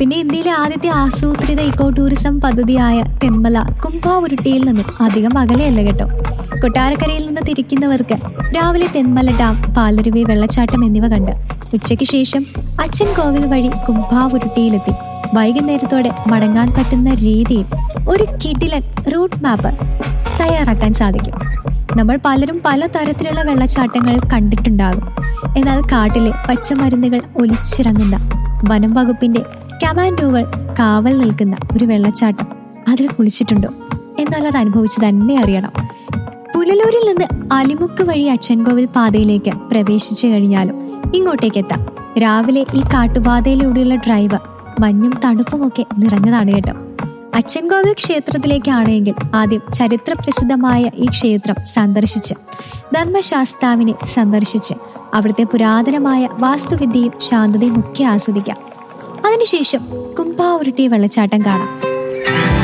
പിന്നെ ഇന്ത്യയിലെ ആദ്യത്തെ ആസൂത്രിത ഇക്കോ ടൂറിസം പദ്ധതിയായ തെന്മല കുംഭാവുരുട്ടിയിൽ നിന്നും അധികം അകലെയല്ല കേട്ടോ കൊട്ടാരക്കരയിൽ നിന്ന് തിരിക്കുന്നവർക്ക് രാവിലെ തെന്മല ഡാം പാലരുവി വെള്ളച്ചാട്ടം എന്നിവ കണ്ട് ഉച്ചയ്ക്ക് ശേഷം അച്ഛൻ കോവിൽ വഴി കുംഭാവുരുട്ടിയിലെത്തി വൈകുന്നേരത്തോടെ മടങ്ങാൻ പറ്റുന്ന രീതിയിൽ ഒരു കിടിലൻ റൂട്ട് മാപ്പ് തയ്യാറാക്കാൻ സാധിക്കും നമ്മൾ പലരും പല തരത്തിലുള്ള വെള്ളച്ചാട്ടങ്ങൾ കണ്ടിട്ടുണ്ടാകും എന്നാൽ കാട്ടിലെ പച്ചമരുന്നുകൾ ഒലിച്ചിറങ്ങുന്ന വനം വകുപ്പിന്റെ കമാൻഡോകൾ കാവൽ നിൽക്കുന്ന ഒരു വെള്ളച്ചാട്ടം അതിൽ കുളിച്ചിട്ടുണ്ടോ എന്നാൽ അത് അനുഭവിച്ചു തന്നെ അറിയണം പുനലൂരിൽ നിന്ന് അലിമുക്ക് വഴി അച്ചൻകോവിൽ പാതയിലേക്ക് പ്രവേശിച്ചു കഴിഞ്ഞാലും ഇങ്ങോട്ടേക്ക് എത്താം രാവിലെ ഈ കാട്ടുപാതയിലൂടെയുള്ള ഡ്രൈവ് മഞ്ഞും തണുപ്പുമൊക്കെ നിറഞ്ഞതാണ് കേട്ടോ അച്ചൻകോവിൽ ക്ഷേത്രത്തിലേക്കാണെങ്കിൽ ആദ്യം ചരിത്ര പ്രസിദ്ധമായ ഈ ക്ഷേത്രം സന്ദർശിച്ച് ധർമ്മശാസ്താവിനെ സന്ദർശിച്ച് അവിടുത്തെ പുരാതനമായ വാസ്തുവിദ്യയും ശാന്തതയും ഒക്കെ ആസ്വദിക്കാം അതിനുശേഷം കുംഭാവുരുട്ടി വെള്ളച്ചാട്ടം കാണാം